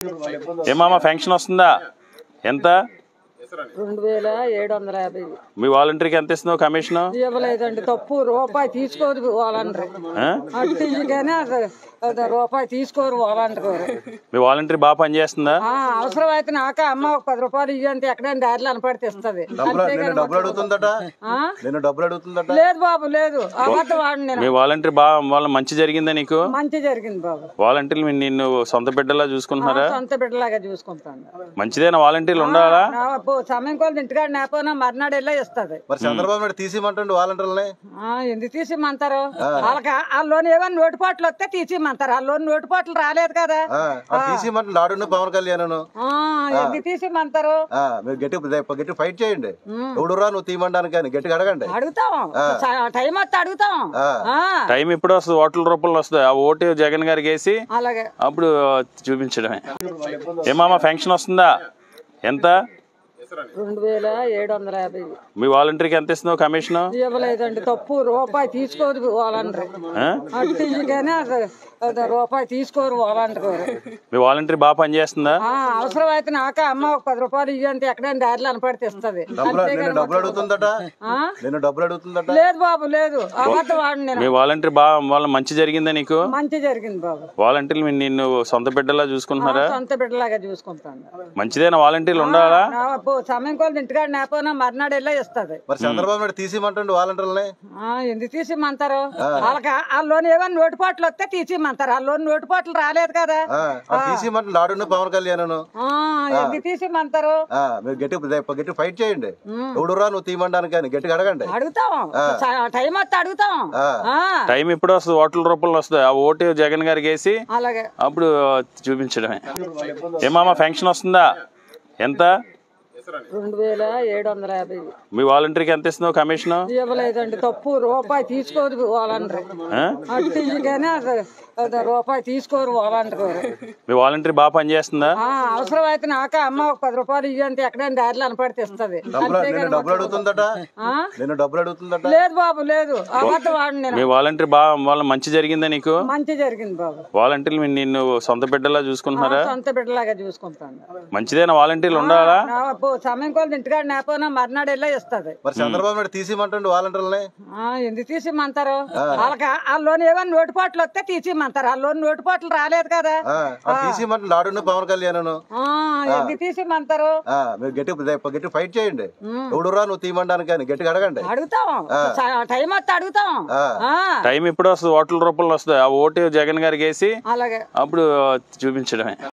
ఏమామా function వస్తుందా ఎంత రెండు వేల ఏడు వందల యాభై మీ వాలంటీర్కి ఎంత ఇస్తున్నావు కమిషన్ ఇవ్వలేదండి తప్పు రూపాయి తీసుకోరు వాలంటరీ అటు ఇయ్యగానే అది అది రూపాయి తీసుకోరు వాలంటరీ వారు. మీ వాలంటీర్ బాగా పనిచేస్తుందా ఆ, అవసరం అయితే నాక అమ్మ ఒక పది రూపాయలు ఇయ్యంటే ఎక్కడైనా దారిలో అనపడితే ఇస్తుంది డబ్బులు నేను డబ్బులు అడుగుతుందట ఆ? నేను డబ్బులు అడుగుతుందట లేదు బాబు లేదు అబద్ధం వాడిని మీ నేను వాలంటీర్ బాగా వాళ్ళ మంచి జరిగిందా నీకు మంచి జరిగింది బాబు వాలంటీర్లు మీ- నిన్ను సొంత బిడ్డలా చూసుకుంటున్నారా సొంత బిడ్డలాగా చూసుకుంటాను మంచిదేనా వాలంటీర్లు ఉండాలా నా పో- సమయం కొలది ఇంటికాడ నేపోయినా మర్నాడు వెళ్ళే ఇస్తుంది మరి చంద్రబాబు నాయుడు తీసేయమంటండి వాలంటీర్లని ఆ, ఎందుకు తీసిమ్మంటారు వాళ్ళకి ఆ లోన్ ఏమైనా నోటుపాట్లు వస్తే తీసిమ్మంటారు ఆ లోన్ నోటుపాట్లు రాలేదు కదా ఆ, ఆ తీసేయమంటే నాడున్న పవన్ కళ్యాణ్ ఆ, ఎందుకు తీసిమ్మంటారు మీరు గట్టి గట్టి ఫైట్ చేయండి ఎవడురా నువ్వు తీయమంటానికి అని గట్టిగా అడగండి అడుగుతాం స- టైం వస్తే అడుగుతాం ఆ, టైం ఇప్పుడు వస్తుంది ఓట్ల రూపంలో వస్తుంది ఆ ఓటు జగన్ గారికి వేసి అలాగే అప్పుడు చూపించడమే ఏమామా ఫంక్షన్ వస్తుందా ఎంత రెండు వేల ఏడు వందల యాభై మీ వాలంటీర్కి ఎంత ఇస్తున్నావు కమిషన్ ఇవ్వలేదండి తప్పు రూపాయి తీసుకోరు వాలంటరీ అటు ఇయ్యగానే అది అది రూపాయి తీసుకోరు వాలంటరీ వారు. మీ వాలంటీర్ బాగా పనిచేస్తుందా ఆ, అవసరం అయితే నాక అమ్మ ఒక పది రూపాయలు ఇయ్యంటే ఎక్కడైనా దారిలో అనపడితే ఇస్తుంది డబ్బులు నేను డబ్బులు అడుగుతుందట ఆ? నేను డబ్బులు అడుగుతుందట లేదు బాబు లేదు అబద్ధం వాడిని నేను మీ వాలంటీర్ బాగా వాళ్ళ మంచి జరిగిందా నీకు మంచి జరిగింది బాబు వాలంటీర్లు మీ- నిన్ను సొంత బిడ్డలా చూసుకుంటున్నారా సొంత బిడ్డలాగా చూసుకుంటాను మంచిదేనా వాలంటీర్లు ఉండాలా నా పో- సమయం కొలది ఇంటికాడ నేపోయినా మర్నాడు వెళ్ళే ఇస్తుంది మరి చంద్రబాబు నాయుడు తీసేయమంటండి వాలంటీర్లని ఆ, ఎందుకు తీసిమ్మంటారు వాళ్ళకి ఆ- ఆ లోన్ ఏమైనా నోటుపాట్లు వస్తే తీసిమ్మంటారు ఆ లోన్ నోటుపాట్లు రాలేదు కదా ఆ, ఆ తీసేయమంటే నాడున్న పవన్ కళ్యాణ్ ఆ, ఎందుకు తీసిమ్మంటారు మీరు గట్టి గట్టి ఫైట్ చేయండి ఎవడురా నువ్వు తీయమంటానికి అని గట్టిగా అడగండి అడుగుతాం స- టైం వస్తే అడుగుతాం ఆ, టైం ఇప్పుడు వస్తుంది ఓట్ల రూపంలో వస్తుంది ఆ ఓటు జగన్ గారికి వేసి అలాగే అప్పుడు చూపించడమే ఏమామా ఫంక్షన్ వస్తుందా ఎంత రెండు వేల ఏడు వందల యాభై మీ వాలంటీర్కి ఎంత ఇస్తున్నావు కమిషన్ ఇవ్వలేదండి తప్పు రూపాయి తీసుకోరు వాలంటరీ అటు ఇయ్యగానే అది అది రూపాయి తీసుకోరు వాలంటరీ వారు. మీ వాలంటీర్ బాగా పనిచేస్తుందా ఆ, అవసరం అయితే నాక అమ్మ ఒక పది రూపాయలు ఇయ్యంటే ఎక్కడైనా దారిలో అనపడితే ఇస్తుంది డబ్బులు నేను డబ్బులు అడుగుతుందట ఆ? నేను డబ్బులు అడుగుతుందట లేదు బాబు లేదు అబద్ధం వాడిని నేను మీ వాలంటీర్ బాగా వాళ్ళ మంచి జరిగిందా నీకు మంచి జరిగింది బాబు వాలంటీర్లు మీ- నిన్ను సొంత బిడ్డలా చూసుకుంటున్నారా సొంత బిడ్డలాగా చూసుకుంటాను మంచిదేనా వాలంటీర్లు ఉండాలా నా పో- సమయం కొలది ఇంటికాడ నేపోయినా మర్నాడు వెళ్ళే ఇస్తుంది మరి చంద్రబాబు నాయుడు తీసేయమంటండి వాలంటీర్లని ఆ, ఎందుకు తీసిమ్మంటారు వాళ్ళకి ఆ- ఆ లోన్ ఏమైనా నోటుపాట్లు వస్తే తీసిమ్మంటారు ఆ లోన్ నోటుపాట్లు రాలేదు కదా ఆ, ఆ తీసేయమంటే నాడున్న పవన్ కళ్యాణ్ ఆ, ఎందుకు తీసిమ్మంటారు మీరు గట్టి గట్టి ఫైట్ చేయండి ఎవడురా నువ్వు తీయమంటానికి అని గట్టిగా అడగండి అడుగుతాం స- టైం వస్తే అడుగుతాం ఆ, టైం ఇప్పుడు వస్తుంది ఓట్ల రూపంలో వస్తుంది ఆ ఓటు జగన్ గారికి వేసి అలాగే అప్పుడు చూపించడమే